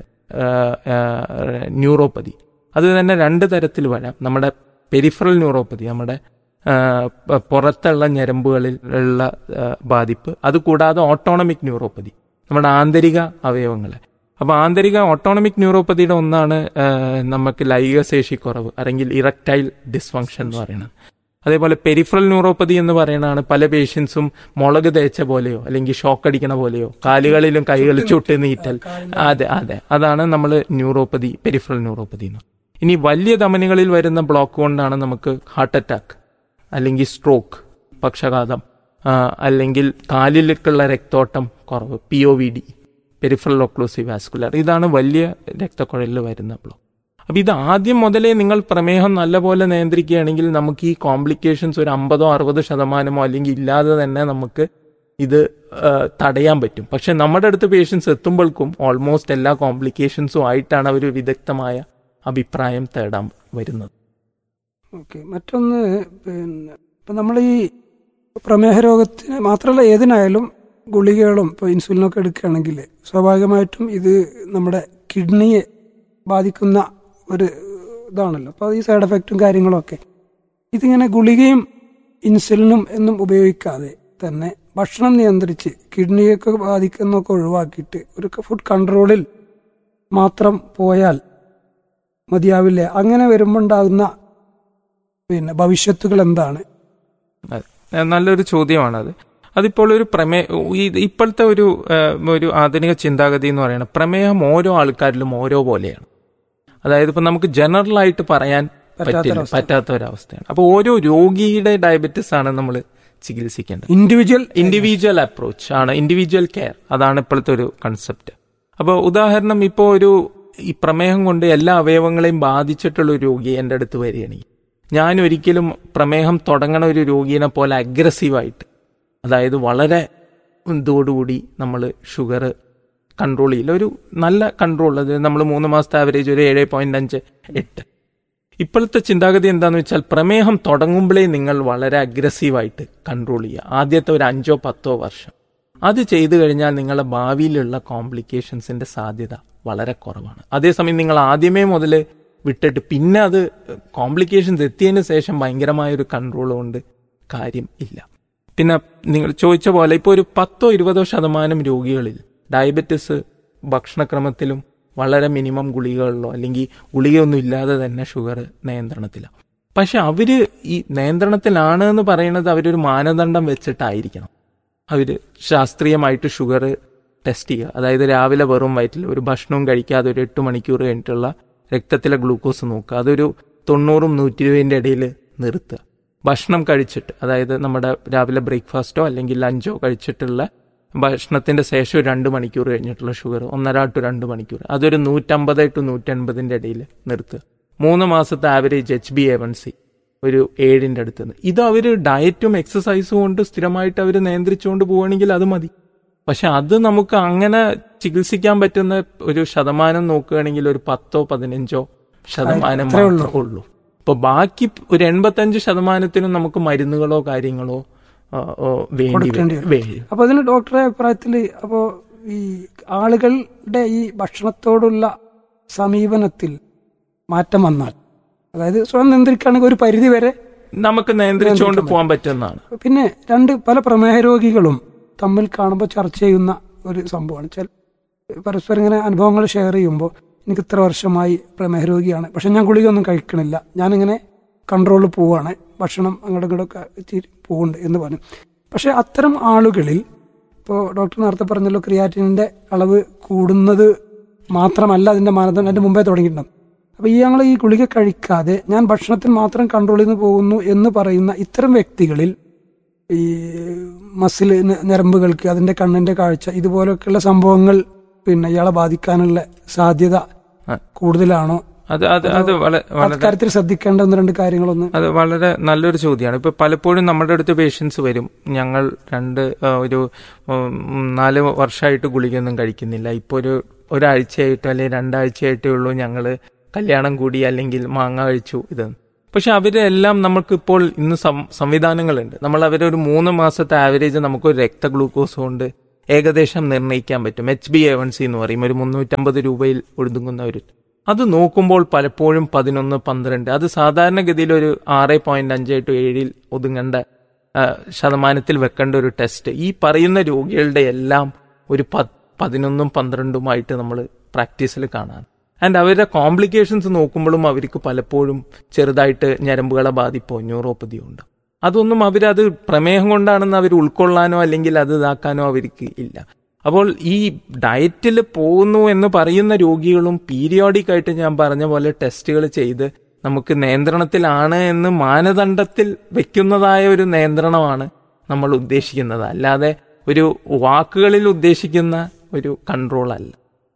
ന്യൂറോപ്പതി അത് തന്നെ രണ്ട് തരത്തിൽ വരാം നമ്മുടെ പെരിഫറൽ ന്യൂറോപ്പതി നമ്മുടെ ആ, പ- പുറത്തുള്ള ഞരമ്പുകളിൽ ഉള്ള ആ, ബാധിപ്പ് അതുകൂടാതെ ഓട്ടോണമിക് ന്യൂറോപ്പതി നമ്മുടെ ആന്തരിക അവയവങ്ങളെ അപ്പോൾ ആന്തരിക ഓട്ടോണമിക് ന്യൂറോപ്പതിയുടെ ഒന്നാണ് ആ, നമുക്ക് ലൈംഗികശേഷി കുറവ് അല്ലെങ്കിൽ ഇറക്ടൈൽ ഡിസ്ഫങ്ഷൻ എന്ന് പറയുന്നത് അതേപോലെ പെരിഫറൽ ന്യൂറോപ്പതി എന്ന് പറയുന്നതാണ് പല പേഷ്യൻസും മുളക് തേച്ച പോലെയോ അല്ലെങ്കിൽ ഷോക്ക് അടിക്കണ പോലെയോ കാലുകളിലും കൈകളിൽ ചുട്ട് നീറ്റൽ അതെ അതെ അതാണ് നമ്മൾ ന്യൂറോപ്പതി പെരിഫറൽ ന്യൂറോപ്പതി എന്ന് ഇനി വലിയ ധമനികളിൽ വരുന്ന ബ്ലോക്ക് കൊണ്ടാണ് നമുക്ക് ഹാർട്ട് അറ്റാക്ക് അല്ലെങ്കിൽ സ്ട്രോക്ക് പക്ഷാഘാതം ആ, അല്ലെങ്കിൽ കാലിലേക്കുള്ള രക്തോട്ടം കുറവ് P O V D peripheral occlusive vascular ഇതാണ് വലിയ രക്തക്കുഴലിൽ വരുന്ന ബ്ലോക്ക് അപ്പം ഇത് ആദ്യം മുതലേ നിങ്ങൾ പ്രമേഹം നല്ലപോലെ നിയന്ത്രിക്കുകയാണെങ്കിൽ നമുക്ക് ഈ കോംപ്ലിക്കേഷൻസ് ഒരു അമ്പതോ അറുപതോ ശതമാനമോ അല്ലെങ്കിൽ ഇല്ലാതെ തന്നെ നമുക്ക് ഇത് ആ, തടയാൻ പറ്റും പക്ഷെ നമ്മുടെ അടുത്ത് പേഷ്യൻസ് എത്തുമ്പോഴേക്കും ഓൾമോസ്റ്റ് എല്ലാ കോംപ്ലിക്കേഷൻസും ആയിട്ടാണ് അവർ വിദഗ്ധമായ അഭിപ്രായം തേടാൻ വരുന്നത് ഓക്കെ മറ്റൊന്ന് പിന്നെ ഇപ്പം നമ്മൾ ഈ പ്രമേഹ രോഗത്തിന് മാത്രമല്ല ഏതിനായാലും ഗുളികകളും ഇപ്പോൾ ഇൻസുലിനൊക്കെ എടുക്കുകയാണെങ്കിൽ സ്വാഭാവികമായിട്ടും ഇത് നമ്മുടെ കിഡ്നിയെ ബാധിക്കുന്ന ഒരു ഇതാണല്ലോ അപ്പോൾ ഈ സൈഡ് എഫക്റ്റും കാര്യങ്ങളൊക്കെ ഇതിങ്ങനെ ഗുളികയും ഇൻസുലിനും എന്നും ഉപയോഗിക്കാതെ തന്നെ ഭക്ഷണം നിയന്ത്രിച്ച് കിഡ്നിയൊക്കെ ബാധിക്കുന്നൊക്കെ ഒഴിവാക്കിയിട്ട് ഒരു ഫുഡ് കൺട്രോളിൽ മാത്രം പോയാൽ മതിയാവില്ലേ അങ്ങനെ വരുമ്പോൾ ഉണ്ടാകുന്ന പിന്നെ ഭവിഷ്യത്തുകൾ എന്താണ് അതെ. ഏഹ് നല്ലൊരു ചോദ്യമാണത് അതിപ്പോൾ ഒരു പ്രമേ ഈ ഇപ്പോഴത്തെ ഒരു ഏഹ്, ഒരു ആധുനിക ചിന്താഗതി എന്ന് പറയുന്നത് പ്രമേഹം ഓരോ ആൾക്കാരിലും ഓരോ പോലെയാണ് അതായത് ഇപ്പൊ നമുക്ക് ജനറൽ ആയിട്ട് പറയാൻ പറ്റില്ല പറ്റാത്തൊരവസ്ഥ. പറ്റാത്ത ഒരവസ്ഥയാണ് അപ്പോൾ ഓരോ രോഗിയുടെ ഡയബറ്റിസ് ആണ് നമ്മൾ ചികിത്സിക്കേണ്ടത് ഇൻഡിവിജ്വൽ ഇൻഡിവിജ്വൽ അപ്രോച്ച് ആണ് ഇൻഡിവിജ്വൽ കെയർ അതാണ് ഇപ്പോഴത്തെ ഒരു കൺസെപ്റ്റ് അപ്പോൾ ഉദാഹരണം ഇപ്പോൾ ഒരു ഈ പ്രമേഹം കൊണ്ട് എല്ലാ അവയവങ്ങളെയും ബാധിച്ചിട്ടുള്ള ഒരു രോഗി എൻ്റെ അടുത്ത് വരികയാണെങ്കിൽ ഞാൻ ഒരിക്കലും പ്രമേഹം തുടങ്ങണ ഒരു രോഗീനെ പോലെ അഗ്രസീവായിട്ട് അതായത് വളരെ ഇതോടുകൂടി നമ്മൾ ഷുഗർ കൺട്രോൾ ചെയ്യില്ല ഒരു നല്ല കൺട്രോൾ അത് നമ്മൾ മൂന്ന് മാസത്തെ ആവറേജ് ഒരു ഏഴ് പോയിന്റ് അഞ്ച് എട്ട് ഇപ്പോഴത്തെ ചിന്താഗതി എന്താന്ന് വെച്ചാൽ പ്രമേഹം തുടങ്ങുമ്പോഴേ നിങ്ങൾ വളരെ അഗ്രസീവായിട്ട് കൺട്രോൾ ചെയ്യുക ആദ്യത്തെ ഒരു അഞ്ചോ പത്തോ വർഷം അത് ചെയ്തു കഴിഞ്ഞാൽ നിങ്ങളുടെ ഭാവിയിലുള്ള കോംപ്ലിക്കേഷൻസിന്റെ സാധ്യത വളരെ കുറവാണ് അതേസമയം നിങ്ങൾ ആദ്യമേ മുതൽ വിട്ടിട്ട് പിന്നെ അത് കോംപ്ലിക്കേഷൻസ് എത്തിയതിന് ശേഷം ഭയങ്കരമായ ഒരു കൺട്രോൾ കൊണ്ട് കാര്യം ഇല്ല പിന്നെ നിങ്ങൾ ചോദിച്ച പോലെ ഇപ്പോൾ ഒരു പത്തോ ഇരുപതോ ശതമാനം രോഗികളിൽ ഡയബറ്റിസ് ഭക്ഷണക്രമത്തിലും വളരെ മിനിമം ഗുളികകളിലോ അല്ലെങ്കിൽ ഗുളികയൊന്നും ഇല്ലാതെ തന്നെ ഷുഗർ നിയന്ത്രണത്തിലാണ് പക്ഷെ അവര് ഈ നിയന്ത്രണത്തിലാണ് എന്ന് പറയുന്നത് അവരൊരു മാനദണ്ഡം വെച്ചിട്ടായിരിക്കണം അവര് ശാസ്ത്രീയമായിട്ട് ഷുഗർ ടെസ്റ്റ് ചെയ്യുക അതായത് രാവിലെ വെറും വയറ്റിൽ ഒരു ഭക്ഷണവും കഴിക്കാതെ ഒരു എട്ട് മണിക്കൂർ കഴിഞ്ഞിട്ടുള്ള രക്തത്തിലെ ഗ്ലൂക്കോസ് നോക്കുക അതൊരു തൊണ്ണൂറും നൂറ്റി ഇരുപതിൻ്റെ ഇടയിൽ നിർത്തുക ഭക്ഷണം കഴിച്ചിട്ട് അതായത് നമ്മുടെ രാവിലെ ബ്രേക്ക്ഫാസ്റ്റോ അല്ലെങ്കിൽ ലഞ്ചോ കഴിച്ചിട്ടുള്ള ഭക്ഷണത്തിന്റെ ശേഷം ഒരു രണ്ട് മണിക്കൂർ കഴിഞ്ഞിട്ടുള്ള ഷുഗർ ഒന്നര ടു രണ്ട് മണിക്കൂർ അതൊരു നൂറ്റമ്പത് ടു നൂറ്റൻപതിന്റെ ഇടയിൽ നിർത്തുക മൂന്ന് മാസത്തെ average H B A one C ഒരു ഏഴിന്റെ അടുത്ത് നിന്ന് ഇത് അവർ ഡയറ്റും എക്സസൈസും കൊണ്ട് സ്ഥിരമായിട്ട് അവർ നിയന്ത്രിച്ചുകൊണ്ട് പോവുകയാണെങ്കിൽ അത് മതി പക്ഷെ അത് നമുക്ക് അങ്ങനെ ചികിത്സിക്കാൻ പറ്റുന്ന ഒരു ശതമാനം നോക്കുകയാണെങ്കിൽ ഒരു പത്തോ പതിനഞ്ചോ ശതമാനം അത്രേ ഉള്ളൂ. മാത്രമേ ഉള്ളൂ ഇപ്പൊ ബാക്കി ഒരു എൺപത്തഞ്ച് ശതമാനത്തിനും നമുക്ക് മരുന്നുകളോ കാര്യങ്ങളോ ആ, ഓ, വേണ്ടി കൊടുക്കേണ്ടി വരും. വരും. വരും അപ്പൊ അതിന് ഡോക്ടറെ അഭിപ്രായത്തിൽ അപ്പോ ഈ ആളുകളുടെ ഈ ഭക്ഷണത്തോടുള്ള സമീപനത്തിൽ മാറ്റം വന്നാൽ അതായത് സ്വയം നിയന്ത്രിക്കുകയാണെങ്കിൽ ഒരു പരിധി വരെ നമുക്ക് നിയന്ത്രിച്ചുകൊണ്ട് പോകാൻ പറ്റുന്നതാണ് പിന്നെ രണ്ട് പല പ്രമേഹ രോഗികളും തമ്മിൽ കാണുമ്പോൾ ചർച്ച ചെയ്യുന്ന ഒരു സംഭവമാണ് ചില പരസ്പരം ഇങ്ങനെ അനുഭവങ്ങൾ ഷെയർ ചെയ്യുമ്പോൾ എനിക്ക് ഇത്ര വർഷമായി പ്രമേഹ രോഗിയാണ് പക്ഷെ ഞാൻ ഗുളികയൊന്നും കഴിക്കണില്ല ഞാനിങ്ങനെ കൺട്രോളിൽ പോവാണ് ഭക്ഷണം അങ്ങോട്ടും ഇങ്ങോട്ടൊക്കെ ഇച്ചിരി പോകുന്നുണ്ട് എന്ന് പറഞ്ഞു പക്ഷെ അത്തരം ആളുകളിൽ ഇപ്പോൾ ഡോക്ടർ നേരത്തെ പറഞ്ഞല്ലോ ക്രിയാറ്റിനിന്റെ അളവ് കൂടുന്നത് മാത്രമല്ല അതിന്റെ മാനദണ്ഡം അതിന്റെ മുമ്പേ തുടങ്ങിയിട്ടുണ്ടാവും അപ്പൊ ഈ ഞങ്ങൾ ഈ ഗുളിക കഴിക്കാതെ ഞാൻ ഭക്ഷണത്തിൽ മാത്രം കൺട്രോൾ ചെയ്ത് പോകുന്നു എന്ന് പറയുന്ന ഇത്തരം വ്യക്തികളിൽ ഈ മസിൽ ഞരമ്പുകൾക്ക് അതിന്റെ കണ്ണിന്റെ കാഴ്ച ഇതുപോലൊക്കെയുള്ള സംഭവങ്ങൾ പിന്നെ ഇയാളെ ബാധിക്കാനുള്ള സാധ്യത ആ. കൂടുതലാണോ അത് അത് അത് വള- വളരെ അക്കാര്യത്തിൽ ശ്രദ്ധിക്കേണ്ട ഒന്ന് രണ്ട് കാര്യങ്ങളൊന്ന് അത് വളരെ നല്ലൊരു ചോദ്യമാണ് ഇപ്പൊ പലപ്പോഴും നമ്മുടെ അടുത്ത് പേഷ്യൻസ് വരും ഞങ്ങൾ രണ്ട് ആ, ഒരു ഉം, നാല് വർഷമായിട്ട് ഗുളികയൊന്നും കഴിക്കുന്നില്ല ഇപ്പോൾ ഒരു ഒരാഴ്ചയായിട്ടോ അല്ലെങ്കിൽ രണ്ടാഴ്ചയായിട്ടേ ഉള്ളൂ ഞങ്ങൾ കല്യാണം കൂടി അല്ലെങ്കിൽ മാങ്ങ കഴിച്ചു ഇത് പക്ഷെ അവരെല്ലാം നമുക്കിപ്പോൾ ഇന്ന് സം- സംവിധാനങ്ങളുണ്ട് നമ്മൾ അവരെ ഒരു മൂന്ന് മാസത്തെ ആവറേജ് നമുക്കൊരു രക്ത ഗ്ലൂക്കോസ് കൊണ്ട് ഏകദേശം നിർണ്ണയിക്കാൻ പറ്റും H B A one C എന്ന് പറയും ഒരു മുന്നൂറ്റമ്പത് രൂപയിൽ ഒഴുതുങ്ങുന്ന ഒരു അത് നോക്കുമ്പോൾ പലപ്പോഴും പതിനൊന്ന് പന്ത്രണ്ട് അത് സാധാരണഗതിയിൽ ഒരു ആറ് പോയിന്റ് അഞ്ച് ടു ഏഴിൽ ഒതുങ്ങേണ്ട ആ, ശതമാനത്തിൽ വെക്കേണ്ട ഒരു ടെസ്റ്റ് ഈ പറയുന്ന രോഗികളുടെ എല്ലാം ഒരു പ- പതിനൊന്നും പന്ത്രണ്ടുമായിട്ട് നമ്മൾ പ്രാക്ടീസിൽ കാണാൻ ആൻഡ് അവരുടെ കോംപ്ലിക്കേഷൻസ് നോക്കുമ്പോഴും അവർക്ക് പലപ്പോഴും ചെറുതായിട്ട് ഞരമ്പുകളെ ബാധിപ്പോ ന്യൂറോപ്പതിയോ ഉണ്ട് അതൊന്നും അവരത് പ്രമേഹം കൊണ്ടാണെന്ന് അവർ ഉൾക്കൊള്ളാനോ അല്ലെങ്കിൽ അത് ഇതാക്കാനോ അവർക്ക് ഇല്ല അപ്പോൾ ഈ ഡയറ്റിൽ പോകുന്നു എന്ന് പറയുന്ന രോഗികളും പീരിയോഡിക് ആയിട്ട് ഞാൻ പറഞ്ഞ പോലെ ടെസ്റ്റുകൾ ചെയ്ത് നമുക്ക് നിയന്ത്രണത്തിലാണ് എന്ന് മാനദണ്ഡത്തിൽ വെക്കുന്നതായ ഒരു നിയന്ത്രണമാണ് നമ്മൾ ഉദ്ദേശിക്കുന്നത് അല്ലാതെ ഒരു വാക്കുകളിൽ ഉദ്ദേശിക്കുന്ന ഒരു കൺട്രോൾ അല്ല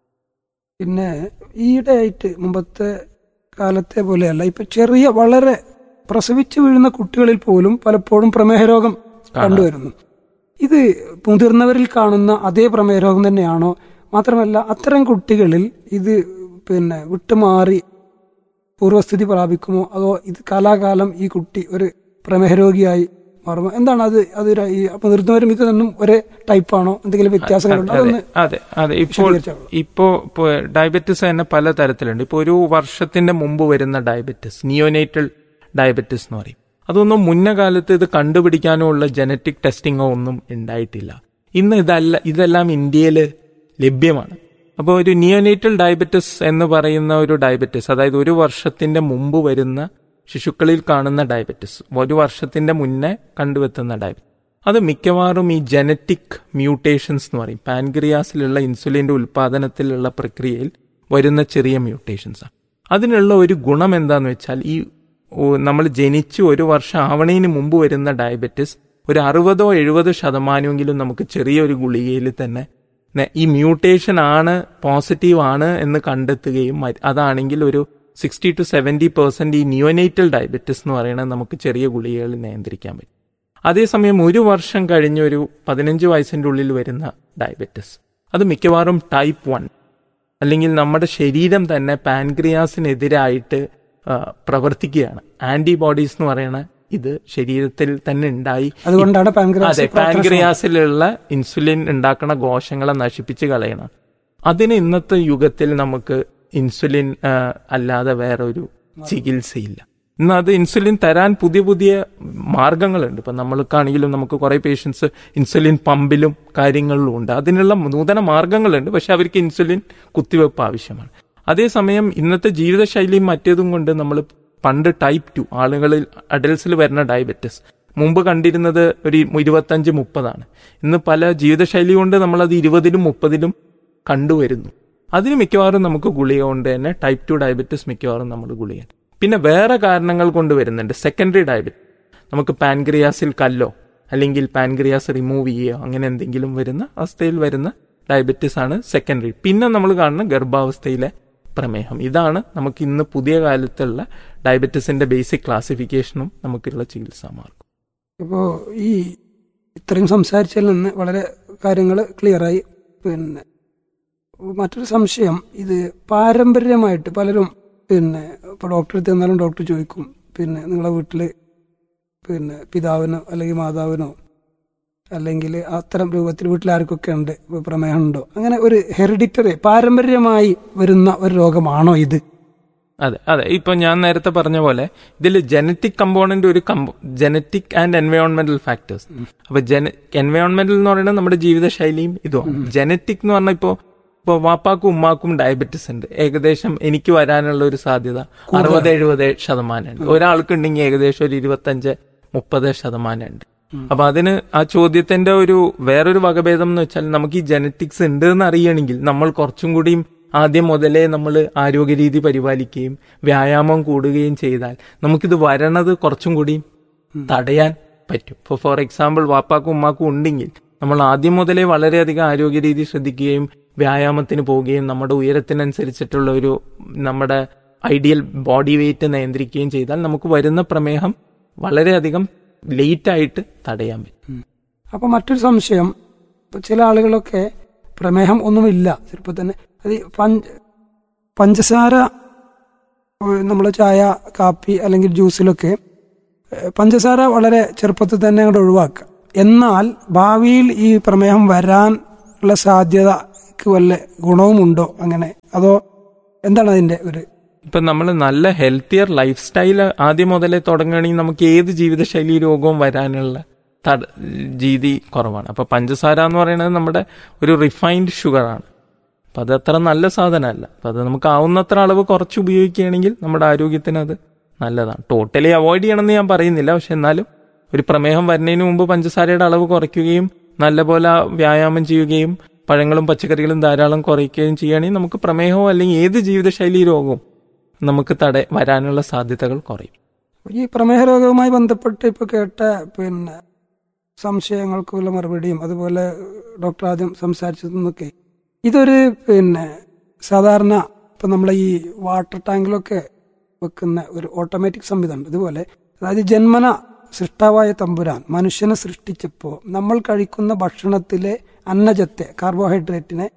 പിന്നെ ഈയിടെയായിട്ട് മുമ്പത്തെ കാലത്തെ പോലെയല്ല ഇപ്പൊ ചെറിയ വളരെ പ്രസവിച്ചു വീഴുന്ന കുട്ടികളിൽ പോലും പലപ്പോഴും പ്രമേഹ രോഗം കണ്ടുവരുന്നു ഇത് മുതിർന്നവരിൽ കാണുന്ന അതേ പ്രമേഹ രോഗം തന്നെയാണോ മാത്രമല്ല അത്തരം കുട്ടികളിൽ ഇത് പിന്നെ വിട്ടുമാറി പൂർവ്വസ്ഥിതി പ്രാപിക്കുമോ അതോ ഇത് കാലാകാലം ഈ കുട്ടി ഒരു പ്രമേഹ രോഗിയായി മാറുമോ എന്താണ് അത് അത് ഒരു- ഈ മുതിർന്നവരും ഇത് രണ്ടും ഒരേ ടൈപ്പാണോ എന്തെങ്കിലും വ്യത്യാസങ്ങളുണ്ടോ അതെ അതൊന്ന് അതെ അതെ ഇപ്പോൾ വിശദീകരിച്ചാലോ? ഇപ്പോ ഇപ്പോ ഡയബറ്റിസ് തന്നെ പല തരത്തിലുണ്ട് ഇപ്പോൾ ഒരു വർഷത്തിന്റെ മുമ്പ് വരുന്ന ഡയബറ്റിസ് നിയോനേറ്റൽ ഡയബറ്റിസ് എന്ന് പറയും അതൊന്നും മുന്ന കാലത്ത് ഇത് കണ്ടുപിടിക്കാനോ ഉള്ള ജനറ്റിക് ടെസ്റ്റിങ്ങോ ഒന്നും ഉണ്ടായിട്ടില്ല ഇന്ന് ഇതല്ല ഇതെല്ലാം ഇന്ത്യയിൽ ലഭ്യമാണ് അപ്പോൾ ഒരു നിയോനേറ്റൽ ഡയബറ്റിസ് എന്ന് പറയുന്ന ഒരു ഡയബറ്റിസ് അതായത് ഒരു വർഷത്തിന്റെ മുമ്പ് വരുന്ന ശിശുക്കളിൽ കാണുന്ന ഡയബറ്റിസ് ഒരു വർഷത്തിന്റെ മുന്നേ കണ്ടുവെത്തുന്ന ഡയബറ്റിസ് അത് മിക്കവാറും ഈ ജനറ്റിക് മ്യൂട്ടേഷൻസ് എന്ന് പറയും പാൻക്രിയാസിലുള്ള ഇൻസുലിന്റെ ഉൽപാദനത്തിലുള്ള പ്രക്രിയയിൽ വരുന്ന ചെറിയ മ്യൂട്ടേഷൻസ് ആണ് അതിനുള്ള ഒരു ഗുണം എന്താന്ന് വെച്ചാൽ ഈ നമ്മൾ ജനിച്ച് ഒരു വർഷം ആവണേന് മുമ്പ് വരുന്ന ഡയബറ്റിസ് ഒരു അറുപതോ എഴുപതോ ശതമാനമെങ്കിലും നമുക്ക് ചെറിയൊരു ഗുളികയിൽ തന്നെ നെ- ഈ മ്യൂട്ടേഷൻ ആണ് പോസിറ്റീവ് ആണ് എന്ന് കണ്ടെത്തുകയും മ- അതാണെങ്കിൽ ഒരു സിക്സ്റ്റി ടു സെവൻറ്റി പെർസെന്റ് ഈ നിയോനേറ്റൽ ഡയബറ്റിസ് എന്ന് പറയുന്നത് നമുക്ക് ചെറിയ ഗുളികകളിൽ നിയന്ത്രിക്കാൻ പറ്റും അതേസമയം ഒരു വർഷം കഴിഞ്ഞ് ഒരു പതിനഞ്ച് വയസ്സിന്റെ ഉള്ളിൽ വരുന്ന ഡയബറ്റിസ് അത് മിക്കവാറും ടൈപ്പ് വൺ അല്ലെങ്കിൽ നമ്മുടെ ശരീരം തന്നെ പാൻക്രിയാസിനെതിരായിട്ട് ആ, പ്രവർത്തിക്കുകയാണ് ആന്റിബോഡീസ് എന്ന് പറയുന്ന ഇത് ശരീരത്തിൽ തന്നെ ഉണ്ടായി അതുകൊണ്ടാണ് പാൻക്രിയാസ് അതെ പാൻക്രിയാസിലുള്ള ഇൻസുലിൻ ഉണ്ടാക്കുന്ന കോശങ്ങളെ നശിപ്പിച്ച് കളയണം അതിന് ഇന്നത്തെ യുഗത്തിൽ നമുക്ക് ഇൻസുലിൻ ആ, അല്ലാതെ വേറെ ഒരു ചികിത്സയില്ല ഇന്ന് അത് ഇൻസുലിൻ തരാൻ പുതിയ പുതിയ മാർഗങ്ങളുണ്ട് ഇപ്പൊ നമ്മൾക്കാണെങ്കിലും നമുക്ക് കുറെ പേഷ്യൻസ് ഇൻസുലിൻ പമ്പിലും കാര്യങ്ങളിലും ഉണ്ട് അതിനുള്ള നൂതന മാർഗങ്ങളുണ്ട് പക്ഷെ അവർക്ക് ഇൻസുലിൻ കുത്തിവെപ്പ് ആവശ്യമാണ് അതേസമയം ഇന്നത്തെ ജീവിതശൈലിയും മറ്റേതും കൊണ്ട് നമ്മൾ പണ്ട് ടൈപ്പ് ടു ആളുകളിൽ അഡൽസിൽ വരുന്ന ഡയബറ്റിസ് മുമ്പ് കണ്ടിരുന്നത് ഒരു ഇരുപത്തഞ്ച് മുപ്പതാണ് ഇന്ന് പല ജീവിതശൈലി കൊണ്ട് നമ്മളത് ഇരുപതിലും മുപ്പതിലും കണ്ടുവരുന്നു അതിന് മിക്കവാറും നമുക്ക് ഗുളിക കൊണ്ട് തന്നെ ടൈപ്പ് ടു ഡയബറ്റിസ് മിക്കവാറും നമ്മൾ ഗുളിക പിന്നെ വേറെ കാരണങ്ങൾ കൊണ്ട് വരുന്നുണ്ട് സെക്കൻഡറി ഡയബറ്റിസ് നമുക്ക് പാൻക്രിയാസിൽ കല്ലോ അല്ലെങ്കിൽ പാൻക്രിയാസ് റിമൂവ് ചെയ്യുകയോ അങ്ങനെ എന്തെങ്കിലും വരുന്ന അവസ്ഥയിൽ വരുന്ന ഡയബറ്റിസ് ആണ് സെക്കൻഡറി പിന്നെ നമ്മൾ കാണുന്ന ഗർഭാവസ്ഥയിലെ പ്രമേഹം ഇതാണ് നമുക്ക് ഇന്ന് പുതിയ കാലത്തുള്ള ഡയബറ്റിസിന്റെ ബേസിക് ക്ലാസിഫിക്കേഷനും നമുക്കുള്ള ചികിത്സാ മാർഗം അപ്പോൾ ഈ ഇത്രയും സംസാരിച്ചതിൽ നിന്ന് വളരെ കാര്യങ്ങൾ ക്ലിയറായി പിന്നെ മറ്റൊരു സംശയം ഇത് പാരമ്പര്യമായിട്ട് പലരും പിന്നെ ഇപ്പോൾ ഡോക്ടറെ അടുത്ത് ചെന്നാലും ഡോക്ടർ ചോദിക്കും പിന്നെ നിങ്ങളെ വീട്ടിൽ പിന്നെ പിതാവിനോ അല്ലെങ്കിൽ മാതാവിനോ അല്ലെങ്കിൽ അത്തരം രൂപത്തിൽ വീട്ടിൽ ആർക്കൊക്കെ ഉണ്ട് ഇപ്പൊ പ്രമേഹം ഉണ്ടോ അങ്ങനെ ഒരു ഹെറിഡിറ്ററി പാരമ്പര്യമായി വരുന്ന ഒരു രോഗമാണോ ഇത് അതെ അതെ ഇപ്പൊ ഞാൻ നേരത്തെ പറഞ്ഞ പോലെ ഇതിൽ ജനറ്റിക് കമ്പോണന്റ് ഒരു ജനറ്റിക് ആൻഡ് എൻവയോൺമെന്റൽ ഫാക്ടേഴ്സ് അപ്പൊ ജന എൻവയോൺമെന്റൽ എന്ന് പറയുന്നത് നമ്മുടെ ജീവിതശൈലിയും ഇതുമാണ് ജനറ്റിക് എന്ന് പറഞ്ഞാൽ ഇപ്പോ ഇപ്പൊ വാപ്പാക്കും ഉമ്മാക്കും ഡയബറ്റിസ് ഉണ്ട് ഏകദേശം എനിക്ക് വരാനുള്ള ഒരു സാധ്യത അറുപത് എഴുപത് ശതമാനം ഉണ്ട് ഒരാൾക്ക് ഉണ്ടെങ്കിൽ ഏകദേശം ഒരു ഇരുപത്തഞ്ച് മുപ്പത് ശതമാനം ഉണ്ട് അപ്പൊ അതിന് ആ ചോദ്യത്തിന്റെ ഒരു വേറൊരു വകഭേദം എന്ന് വെച്ചാൽ നമുക്ക് ഈ ജനറ്റിക്സ് ഉണ്ട് എന്ന് അറിയണമെങ്കിൽ നമ്മൾ കുറച്ചും കൂടിയും ആദ്യം മുതലേ നമ്മൾ ആരോഗ്യരീതി പരിപാലിക്കുകയും വ്യായാമം കൂടുകയും ചെയ്താൽ നമുക്കിത് വരണത് കുറച്ചും കൂടിയും തടയാൻ പറ്റും ഇപ്പോൾ ഫോർ എക്സാമ്പിൾ വാപ്പാക്കും ഉമ്മാക്കും ഉണ്ടെങ്കിൽ നമ്മൾ ആദ്യം മുതലേ വളരെയധികം ആരോഗ്യരീതി ശ്രദ്ധിക്കുകയും വ്യായാമത്തിന് പോവുകയും നമ്മുടെ ഉയരത്തിനനുസരിച്ചിട്ടുള്ള ഒരു നമ്മുടെ ഐഡിയൽ ബോഡി വെയിറ്റ് നിയന്ത്രിക്കുകയും ചെയ്താൽ നമുക്ക് വരുന്ന പ്രമേഹം വളരെയധികം ലേറ്റായിട്ട് തടയാൻ പറ്റും അപ്പൊ മറ്റൊരു സംശയം ഇപ്പൊ ചില ആളുകളൊക്കെ പ്രമേഹം ഒന്നുമില്ല ചിലപ്പോൾ തന്നെ അത് ഈ പഞ്ച പഞ്ചസാര നമ്മൾ ചായ കാപ്പി അല്ലെങ്കിൽ ജ്യൂസിലൊക്കെ ഏഹ്, പഞ്ചസാര വളരെ ചെറുപ്പത്തിൽ തന്നെ അങ്ങോട്ട് ഒഴിവാക്കുക എന്നാൽ ഭാവിയിൽ ഈ പ്രമേഹം വരാൻ ഉള്ള സാധ്യതക്ക് വല്ല ഗുണവുമുണ്ടോ അങ്ങനെ അതോ എന്താണ് അതിന്റെ ഒരു ഇപ്പം നമ്മൾ നല്ല ഹെൽത്തിയർ ലൈഫ് സ്റ്റൈൽ ആദ്യം മുതലേ തുടങ്ങുകയാണെങ്കിൽ നമുക്ക് ഏത് ജീവിതശൈലി രോഗവും വരാനുള്ള തട രീതി കുറവാണ് അപ്പോൾ പഞ്ചസാര എന്ന് പറയുന്നത് നമ്മുടെ ഒരു റിഫൈൻഡ് ഷുഗറാണ് അപ്പം അത് അത്ര നല്ല സാധനമല്ല അപ്പം അത് നമുക്ക് ആവുന്നത്ര അളവ് കുറച്ച് ഉപയോഗിക്കുകയാണെങ്കിൽ നമ്മുടെ ആരോഗ്യത്തിന് അത് നല്ലതാണ് ടോട്ടലി അവോയ്ഡ് ചെയ്യണമെന്ന് ഞാൻ പറയുന്നില്ല പക്ഷെ എന്നാലും ഒരു പ്രമേഹം വരുന്നതിന് മുമ്പ് പഞ്ചസാരയുടെ അളവ് കുറയ്ക്കുകയും നല്ലപോലെ വ്യായാമം ചെയ്യുകയും പഴങ്ങളും പച്ചക്കറികളും ധാരാളം കുറയ്ക്കുകയും ചെയ്യുകയാണെങ്കിൽ നമുക്ക് പ്രമേഹമോ അല്ലെങ്കിൽ ഏത് ജീവിതശൈലി രോഗവും നമുക്ക് തട വരാനുള്ള സാധ്യതകൾ കുറയും ഈ പ്രമേഹ രോഗവുമായി ബന്ധപ്പെട്ട് ഇപ്പൊ കേട്ട പിന്നെ സംശയങ്ങൾക്കുള്ള മറുപടിയും അതുപോലെ ഡോക്ടർ ആദ്യം സംസാരിച്ചതെന്നൊക്കെ ഇതൊരു പിന്നെ സാധാരണ ഇപ്പൊ നമ്മളെ ഈ വാട്ടർ ടാങ്കിലൊക്കെ വെക്കുന്ന ഒരു ഓട്ടോമാറ്റിക് സംവിധാനം ഇതുപോലെ അതായത് ജന്മന സൃഷ്ടാവായ തമ്പുരാൻ മനുഷ്യനെ സൃഷ്ടിച്ചപ്പോൾ നമ്മൾ കഴിക്കുന്ന ഭക്ഷണത്തിലെ അന്നജത്തെ കാർബോഹൈഡ്രേറ്റിനെ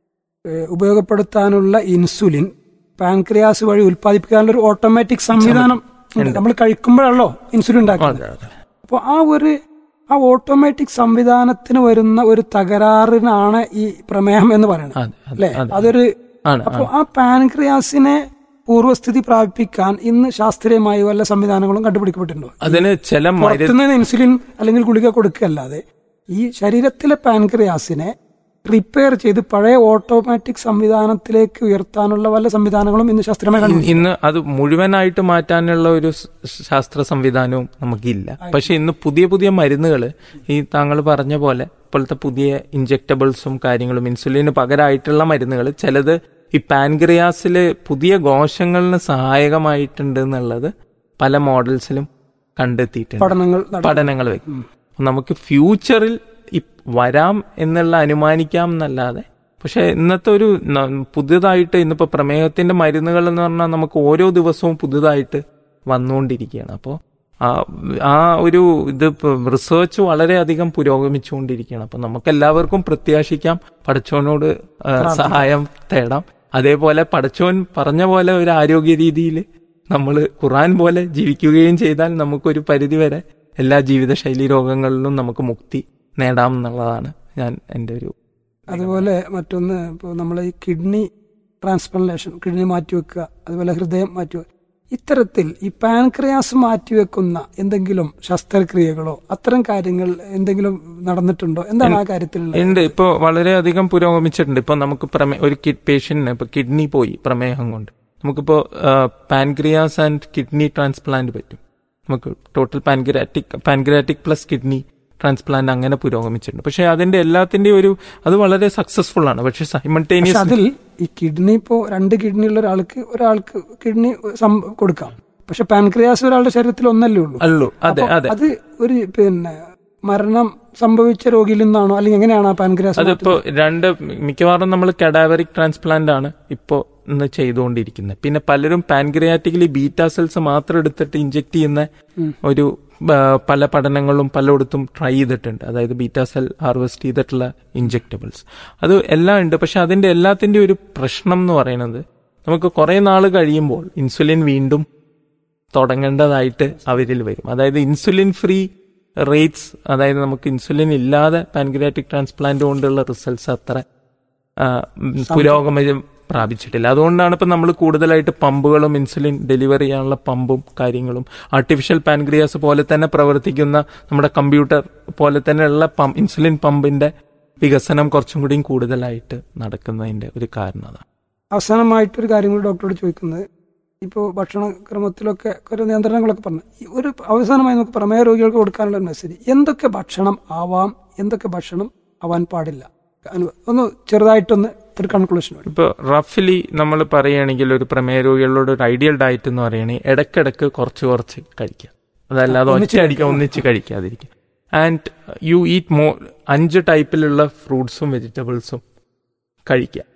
ഏഹ് ഉപയോഗപ്പെടുത്താനുള്ള ഇൻസുലിൻ പാൻക്രിയാസ് വഴി ഉൽപ്പാദിപ്പിക്കാനുള്ള ഒരു ഓട്ടോമാറ്റിക് സംവിധാനം ഉണ്ട്. നമ്മൾ കഴിക്കുമ്പോഴല്ലോ ഇൻസുലിൻ ഉണ്ടാക്കുന്നത് അപ്പോൾ ആ ഒരു ആ ഓട്ടോമാറ്റിക് സംവിധാനത്തിന് വരുന്ന ഒരു തകരാറിനാണ് ഈ പ്രമേഹം എന്ന് പറയുന്നത് അതെ, അതെ, അല്ലെ അതെ. അതൊരു ആണ്, അപ്പോൾ ആ പാൻക്രിയാസിനെ പൂർവ്വസ്ഥിതി പ്രാപിപ്പിക്കാൻ ഇന്ന് ശാസ്ത്രീയമായി വല്ല സംവിധാനങ്ങളും കണ്ടുപിടിക്കപ്പെട്ടിട്ടുണ്ടോ അതിന് ചില മരു പുറത്തുനിന്ന് ഇൻസുലിൻ അല്ലെങ്കിൽ ഗുളിക കൊടുക്കുകയല്ലാതെ ഈ ശരീരത്തിലെ പാൻക്രിയാസിനെ റിപ്പയർ ചെയ്ത് പഴയ ഓട്ടോമാറ്റിക് സംവിധാനത്തിലേക്ക് ഉയർത്താനുള്ള വല്ല സംവിധാനങ്ങളും ഇന്ന് ശാസ്ത്രീയമായി കണ്ടു ഇന്ന് അത് മുഴുവനായിട്ട് മാറ്റാനുള്ള ഒരു സ് ശാസ്ത്ര സംവിധാനവും നമുക്കില്ല പക്ഷെ ഇന്ന് പുതിയ പുതിയ മരുന്നുകൾ ഈ താങ്കൾ പറഞ്ഞ പോലെ ഇപ്പോഴത്തെ പുതിയ ഇഞ്ചെക്ടബിൾസും കാര്യങ്ങളും ഇൻസുലിന് പകരമായിട്ടുള്ള മരുന്നുകൾ ചിലത് ഈ പാൻക്രിയാസില് പുതിയ കോശങ്ങളിന് സഹായകമായിട്ടുണ്ട് എന്നുള്ളത് പല മോഡൽസിലും കണ്ടെത്തിയിട്ടുണ്ട് പഠനങ്ങൾ നട- പഠനങ്ങൾ വയ്ക്കും നമുക്ക് ഫ്യൂച്ചറിൽ ഇ- വരാം എന്നുള്ള അനുമാനിക്കാം എന്നല്ലാതെ പക്ഷെ ഇന്നത്തെ ഒരു ന- പുതിയതായിട്ട് ഇന്നിപ്പോ പ്രമേഹത്തിന്റെ മരുന്നുകൾ എന്ന് പറഞ്ഞാൽ നമുക്ക് ഓരോ ദിവസവും പുതുതായിട്ട് വന്നുകൊണ്ടിരിക്കുകയാണ് അപ്പോൾ ആ ആ ഒരു ഇത് റിസർച്ച് വളരെയധികം പുരോഗമിച്ചുകൊണ്ടിരിക്കുകയാണ് അപ്പൊ നമുക്ക് എല്ലാവർക്കും പ്രത്യാശിക്കാം പഠിച്ചവനോട് ആ, സഹായം തേടാം അതേപോലെ പഠിച്ചവൻ പറഞ്ഞ പോലെ ഒരു ആരോഗ്യ രീതിയിൽ നമ്മൾ ഖുറാൻ പോലെ ജീവിക്കുകയും ചെയ്താൽ നമുക്കൊരു പരിധിവരെ എല്ലാ ജീവിതശൈലി രോഗങ്ങളിലും നമുക്ക് മുക്തി നേടാം എന്നുള്ളതാണ് ഞാൻ എൻ്റെ ഒരു അതുപോലെ മറ്റൊന്ന് ഇപ്പോൾ നമ്മൾ ഈ കിഡ്നി ട്രാൻസ്പ്ലാന്റേഷൻ കിഡ്നി മാറ്റിവെക്കുക അതുപോലെ ഹൃദയം മാറ്റിവെക്കുക ഇത്തരത്തിൽ ഈ പാൻക്രിയാസ് മാറ്റിവെക്കുന്ന എന്തെങ്കിലും ശസ്ത്രക്രിയകളോ അത്തരം കാര്യങ്ങൾ എന്തെങ്കിലും നടന്നിട്ടുണ്ടോ എന്താണ് ആ കാര്യത്തിലുള്ള ഉണ്ട് ഇപ്പോൾ വളരെയധികം പുരോഗമിച്ചിട്ടുണ്ട് ഇപ്പോൾ നമുക്ക് പ്രമേ ഒരു കിഡ് പേഷ്യന്റിന് ഇപ്പോൾ കിഡ്നി പോയി പ്രമേഹം കൊണ്ട് നമുക്കിപ്പോൾ പാൻക്രിയാസ് ആൻഡ് കിഡ്നി ട്രാൻസ്പ്ലാന്റ് പറ്റും നമുക്ക് total pancreatic pancreatic plus kidney transplant അങ്ങനെ പുരോഗമിച്ചിട്ടുണ്ട് പക്ഷേ അതിന്റെ എല്ലാത്തിന്റെയും ഒരു അത് വളരെ സക്സസ്ഫുൾ ആണ് പക്ഷേ പക്ഷെ സൈമൾട്ടേനിയസ് അതിൽ ഈ കിഡ്നി ഇപ്പോ രണ്ട് കിഡ്നി ഉള്ള ഒരാൾക്ക് ഒരാൾക്ക് കിഡ്നി സം- കൊടുക്കാം പക്ഷെ പാൻക്രിയാസ് ഒരാളുടെ ശരീരത്തിൽ ഒന്നല്ലേ ഉള്ളൂ അല്ലു അതെ അപ്പൊ അതെ അത് ഒരു പിന്നെ മരണം സംഭവിച്ച രോഗിയിൽ നിന്നാണോ അല്ലെങ്കിൽ എങ്ങനെയാണ് ആ പാൻക്രിയാസ് അതിപ്പോ രണ്ട് മിക്കവാറും നമ്മൾ കഡാവറിക് ട്രാൻസ്പ്ലാന്റ് ആണ് ഇപ്പോ ഇന്ന് ചെയ്തുകൊണ്ടിരിക്കുന്നത് പിന്നെ പലരും പാൻക്രിയാറ്റിക്കലി ബീറ്റാ സെൽസ് മാത്രം എടുത്തിട്ട് ഇഞ്ചെക്ട് ചെയ്യുന്ന ഒരു ആ, പല പഠനങ്ങളും പലയിടത്തും ട്രൈ ചെയ്തിട്ടുണ്ട് അതായത് ബീറ്റാ സെൽ ഹാർവെസ്റ്റ് ചെയ്തിട്ടുള്ള ഇഞ്ചെക്ടബിൾസ് അത് എല്ലാം ഉണ്ട് പക്ഷെ അതിന്റെ എല്ലാത്തിന്റെ ഒരു പ്രശ്നം എന്ന് പറയുന്നത് നമുക്ക് കുറെ നാൾ കഴിയുമ്പോൾ ഇൻസുലിൻ വീണ്ടും തുടങ്ങേണ്ടതായിട്ട് അവരിൽ വരും അതായത് ഇൻസുലിൻ ഫ്രീ റേറ്റ്സ് അതായത് നമുക്ക് ഇൻസുലിൻ ഇല്ലാതെ പാൻക്രിയാറ്റിക് ട്രാൻസ്പ്ലാന്റ് കൊണ്ടുള്ള റിസൾട്ട്സ് അത്ര ആ, ഉം, പുരോഗമനം പ്രാപിച്ചിട്ടില്ല അതുകൊണ്ടാണ് ഇപ്പം നമ്മൾ കൂടുതലായിട്ട് പമ്പുകളും ഇൻസുലിൻ ഡെലിവറി ചെയ്യാനുള്ള പമ്പും കാര്യങ്ങളും ആർട്ടിഫിഷ്യൽ പാൻക്രിയാസ് പോലെ തന്നെ പ്രവർത്തിക്കുന്ന നമ്മുടെ കമ്പ്യൂട്ടർ പോലെ തന്നെയുള്ള പമ്പ് ഇൻസുലിൻ പമ്പിന്റെ വികസനം കുറച്ചും കൂടിയും കൂടുതലായിട്ട് നടക്കുന്നതിന്റെ ഒരു കാരണം അതാണ് അവസാനമായിട്ടൊരു കാര്യം കൂടി ഡോക്ടറോട് ചോദിക്കുന്നത് ഇപ്പോൾ ഭക്ഷണക്രമത്തിലൊക്കെ ഒരു നിയന്ത്രണങ്ങളൊക്കെ പറഞ്ഞു ഈ ഒരു അവസാനമായി നമുക്ക് പ്രമേയ രോഗികൾക്ക് കൊടുക്കാനുള്ള ഒരു മെസ്സേജ് എന്തൊക്കെ ഭക്ഷണം ആവാം എന്തൊക്കെ ഭക്ഷണം ആവാൻ പാടില്ല അനു- ഒന്ന് ചെറുതായിട്ടൊന്ന് ഒരു കൺക്ലൂഷൻ വേണം ഇപ്പോൾ റഫ്ലി നമ്മൾ പറയുകയാണെങ്കിൽ ഒരു പ്രമേയ രോഗികളോട് ഒരു ഐഡിയൽ ഡയറ്റ് എന്ന് പറയുകയാണെങ്കിൽ ഇടയ്ക്കിടയ്ക്ക് കുറച്ച് കുറച്ച് കഴിക്കുക അതല്ലാതെ ഒന്നിച്ച് ഒറ്റയടിക്കുക ഒന്നിച്ച് കഴിക്കാതിരിക്കുക ആൻഡ് യു ഈറ്റ് മോ അഞ്ച് ടൈപ്പിലുള്ള ഫ്രൂട്ട്സും വെജിറ്റബിൾസും കഴിക്കുക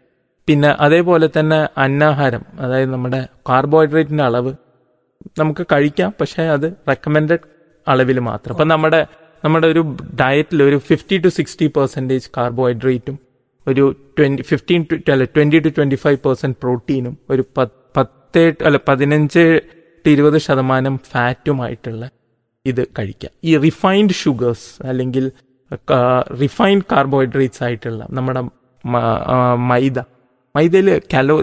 പിന്നെ അതേപോലെ തന്നെ അന്നാഹാരം അതായത് നമ്മുടെ കാർബോഹൈഡ്രേറ്റിന്റെ അളവ് നമുക്ക് കഴിക്കാം പക്ഷേ അത് റെക്കമെൻഡഡ് അളവിൽ മാത്രം അപ്പം നമ്മുടെ നമ്മുടെ ഒരു ഡയറ്റിൽ ഒരു ഫിഫ്റ്റി ടു സിക്സ്റ്റി പെർസെൻറ്റേജ് കാർബോഹൈഡ്രേറ്റും ഒരു ട്വൻറ്റി ഫിഫ്റ്റീൻ ടു അല്ല twenty to twenty five percent പ്രോട്ടീനും ഒരു പത്ത് പത്ത് അല്ല പതിനഞ്ച് ടു ഇരുപത് ശതമാനം ഫാറ്റുമായിട്ടുള്ള ഇത് കഴിക്കാം ഈ റിഫൈൻഡ് ഷുഗേഴ്സ് അല്ലെങ്കിൽ റിഫൈൻഡ് കാർബോഹൈഡ്രേറ്റ്സ് ആയിട്ടുള്ള നമ്മുടെ മ- ആ, മൈദ മൈദയിൽ കലോ